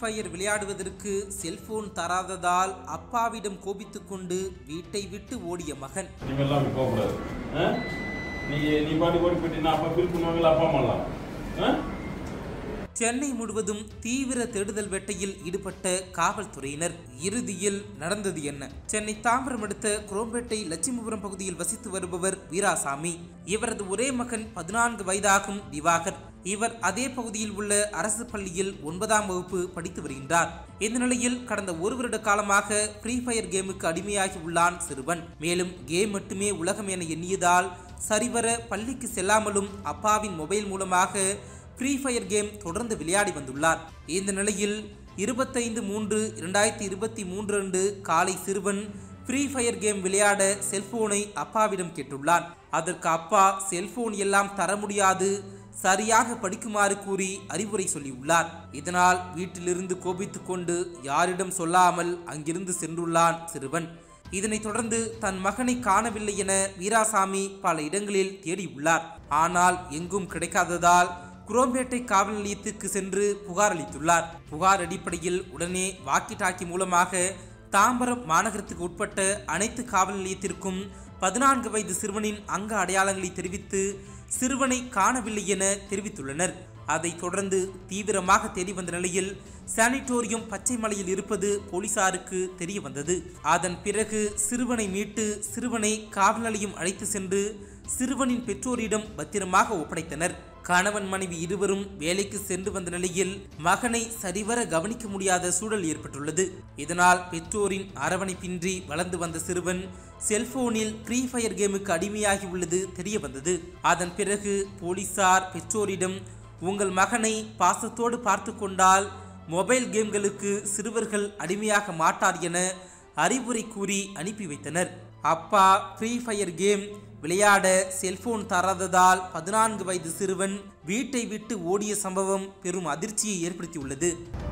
Fire விளையாடுவதற்கு cellphone தராததால் அப்பாவிடம் கோபித்துக் கொண்டு வீட்டை விட்டு ஓடிய மகன் இனிமேல்லாம் அப்படி போகக்கூடாது ஆ? நீ நீ பாட்டு ஓடி போயிட்டீங்கன்னா அப்பா ஃபீல் பண்ணுவாங்களா அப்பா அம்மாலாம் ஆ? சென்னை முழுவதும் தீவிர தேடுதல் வேட்டையில் ஈடுபட்ட காவல்துறையினர் இறுதியில் நடந்தது என்ன சென்னை தாம்பரம் அடுத்த குரோம்பேட்டை லட்சுமிபுரம் பகுதியில் வசித்து வருபவர் வீராசாமி இவரது ஒரே மகன் பதினான்கு வயதாகும் திவாகர் இவர் அதே பகுதியில் உள்ள அரசு பள்ளியில் ஒன்பதாம் வகுப்பு படித்து வருகின்றார் இந்த நிலையில் கடந்த ஒரு வருட காலமாக ஃப்ரீ ஃபயர் கேமுக்கு அடிமையாகி உள்ளான் சிறுவன் மேலும் கேம் மட்டுமே உலகம் என எண்ணியதால் சரிவர பள்ளிக்கு செல்லாமலும் அப்பாவின் மொபைல் மூலமாக ஃப்ரீ ஃபயர் கேம் தொடர்ந்து விளையாடி வந்துள்ளார் இந்த நிலையில் இருபத்தைந்து மூன்று இரண்டாயிரத்தி இருபத்தி மூன்று அன்று காலை சிறுவன் ஃப்ரீ ஃபயர் கேம் விளையாட செல்போனை அப்பாவிடம் கேட்டுள்ளான் அதற்கு அப்பா செல்போன் எல்லாம் தர முடியாது சரியாக படிக்குமாறு கூறி அறிவுரை சொல்லியுள்ளார் இதனால் வீட்டிலிருந்து கோபித்துக் கொண்டு யாரிடம் சொல்லாமல் அங்கிருந்து சென்றுள்ளான் சிறுவன் இதனைத் தொடர்ந்து தன் மகனை காணவில்லை என வீராசாமி பல இடங்களில் தேடியுள்ளார் ஆனால் எங்கும் கிடைக்காததால் குரோம்பேட்டை காவல் நிலையத்திற்கு சென்று புகார் அளித்துள்ளார் புகார் அடிப்படையில் உடனே வாக்கி டாக்கி மூலமாக தாம்பரம் மாநகரத்துக்கு உட்பட்ட அனைத்து காவல் நிலையத்திற்கும் பதினான்கு வயது சிறுவனின் அங்க அடையாளங்களை தெரிவித்து சிறுவனை காணவில்லை என தெரிவித்துள்ளனர் அதைத் தொடர்ந்து தீவிரமாக தேடி வந்த நிலையில் சானிட்டோரியம் பச்சை மலையில் இருப்பது போலீசாருக்கு தெரிய வந்தது அதன் பிறகு சிறுவனை மீட்டு சிறுவனை காவல் நிலையம் அழைத்து சென்று சிறுவனின் பெற்றோரிடம் பத்திரமாக ஒப்படைத்தனர் கணவன் மனைவி இருவரும் வேலைக்கு சென்று வந்த நிலையில் மகனை சரிவர கவனிக்க முடியாத சூழல் ஏற்பட்டுள்ளது இதனால் பெற்றோரின் அரவணைப்பின்றி வளர்ந்து வந்த சிறுவன் செல்போனில் ஃப்ரீ ஃபயர் கேமுக்கு அடிமையாகி உள்ளது தெரிய வந்தது அதன் பிறகு போலீசார் பெற்றோரிடம் உங்கள் மகனை பாசத்தோடு பார்த்து கொண்டால் மொபைல் கேம்களுக்கு சிறுவர்கள் அடிமையாக மாட்டார் என அறிவுரை கூறி அனுப்பி வைத்தனர் அப்பா ஃப்ரீ ஃபயர் கேம் விளையாட செல்போன் தராததால் பதினான்கு வயது சிறுவன் வீட்டை விட்டு ஓடிய சம்பவம் பெரும் அதிர்ச்சியை ஏற்படுத்தியுள்ளது